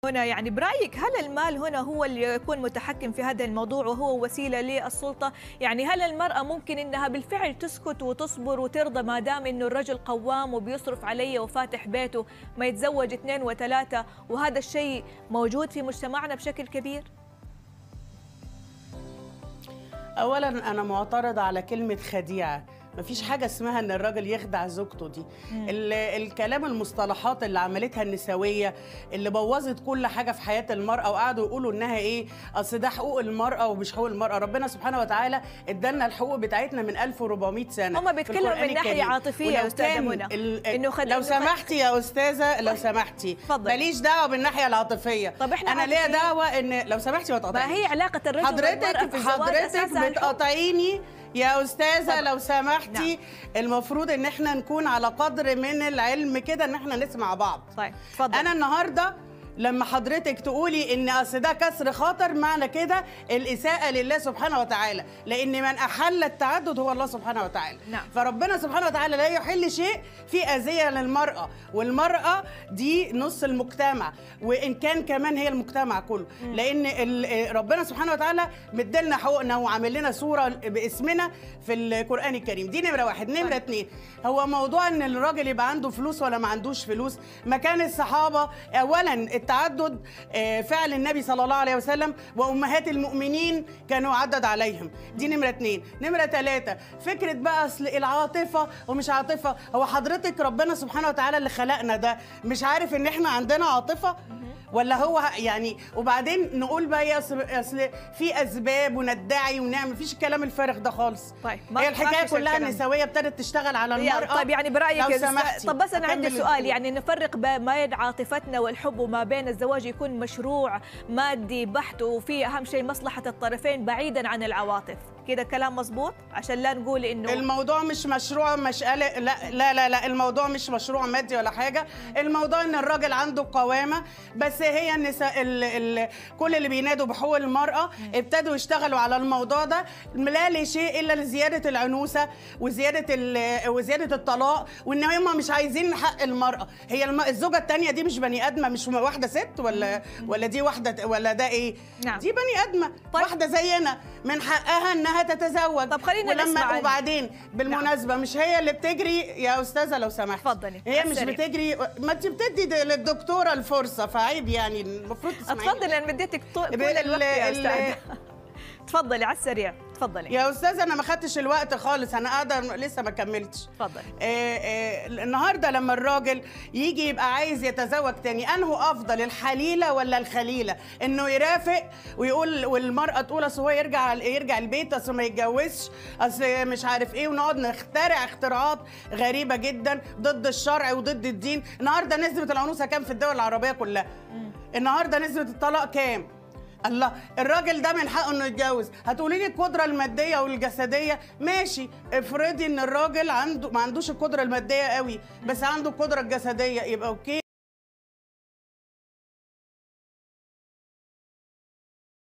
هنا يعني برايك هل المال هنا هو اللي يكون متحكم في هذا الموضوع وهو وسيله للسلطه يعني هل المراه ممكن انها بالفعل تسكت وتصبر وترضى ما دام انه الرجل قوام وبيصرف علي وفاتح بيته ما يتزوج اثنين وثلاثه وهذا الشيء موجود في مجتمعنا بشكل كبير اولا انا معترضه على كلمه خديعه مفيش حاجة اسمها ان الراجل يخدع زوجته دي ال- الكلام المصطلحات اللي عملتها النسوية اللي بوظت كل حاجة في حياة المرأة وقعدوا يقولوا انها ايه اصل ده حقوق المرأة ومش حقوق المرأة ربنا سبحانه وتعالى ادالنا الحقوق بتاعتنا من 1400 سنة هما في بيتكلموا القرآن من ناحية الكريم. عاطفية يا ولو أستاذة كان منى. ال- إنه خد- لو إنه خد- سمحتي يا استاذة لو سمحتي اتفضل. ماليش دعوة بالناحية العاطفية طب إحنا انا ليا عاطفيين. دعوة ان لو سمحتي ما ما تقاطعنيش. هي علاقه الرجل والمراه حضرتك في الزواج حضرتك اساسا الحب. بتقاطعيني يا استاذه طبعا. لو سمحتي المفروض ان احنا نكون على قدر من العلم كده ان احنا نسمع بعض طيب تفضل انا النهارده لما حضرتك تقولي ان اصل ده كسر خاطر معنى كده الاساءه لله سبحانه وتعالى لان من احل التعدد هو الله سبحانه وتعالى نعم. فربنا سبحانه وتعالى لا يحل شيء في اذيه للمراه والمراه دي نص المجتمع وان كان كمان هي المجتمع كله لان ال- ربنا سبحانه وتعالى مدلنا حقوقنا وعامل لنا صوره باسمنا في القران الكريم دي نمره واحد نمره طيب. اتنين هو موضوع ان الراجل يبقى عنده فلوس ولا ما عندوش فلوس مكان الصحابه اولا التعدد آه، فعل النبي صلى الله عليه وسلم وامهات المؤمنين كانوا عدد عليهم دي نمره اتنين نمره ثلاثه فكره بقى اصل العاطفه ومش عاطفه هو حضرتك ربنا سبحانه وتعالى اللي خلقنا ده مش عارف ان احنا عندنا عاطفه ولا هو يعني وبعدين نقول بقى يا اصل اصل في اسباب وندعي ونعمل مفيش الكلام الفارغ ده خالص طيب، ما- هي ما الحكايه فيش كلها الكلام. النسويه ابتدت تشتغل على يا- المراه طيب يعني برايك لو يا أستاذ- سمحتي طب بس انا عندي أكمل سؤال الفيديو. يعني نفرق ب- بين عاطفتنا والحب وما بين الزواج يكون مشروع مادي بحت وفي اهم شيء مصلحه الطرفين بعيدا عن العواطف كده كلام مظبوط عشان لا نقول انه الموضوع مش مشروع مشقلة لا لا لا لا الموضوع مش مشروع مادي ولا حاجة الموضوع ان الراجل عنده قوامة بس هي النساء ال ال كل اللي بينادوا بحقوق المرأة ابتدوا يشتغلوا على الموضوع ده لا لشيء الا لزيادة العنوسة وزيادة ال- وزيادة الطلاق وان هم مش عايزين حق المرأة هي الم- الزوجة التانية دي مش بني ادمة مش واحدة ست ولا ولا دي واحدة ولا ده ايه نعم. دي بني ادمة طيب. واحدة زينا من حقها انها تتزوج طب خلينا ولما نسمع ال- وبعدين بالمناسبه مش هي اللي بتجري يا استاذه لو سمحت اتفضلي، هي على مش السريع. بتجري ما انت بتدي د- للدكتوره الفرصه فعيب يعني المفروض تسمعي اتفضلي انا مديتك طول طول ال- الوقت يا ال- استاذ تفضلي على السريع تفضلي يا استاذه انا ما خدتش الوقت خالص انا قاعده لسه ما كملتش تفضلي آه، آه، النهارده لما الراجل يجي يبقى عايز يتزوج تاني انه افضل الحليله ولا الخليله انه يرافق ويقول والمراه تقول اصل هو يرجع يرجع البيت اصل ما يتجوزش اصل مش عارف ايه ونقعد نخترع اختراعات غريبه جدا ضد الشرع وضد الدين النهارده نسبه العنوسه كام في الدول العربيه كلها النهارده نسبه الطلاق كام الله الراجل ده من حقه انه يتجوز هتقولي لي القدره الماديه والجسديه ماشي افرضي ان الراجل عنده ما عندوش القدره الماديه قوي بس عنده القدره الجسديه يبقى اوكي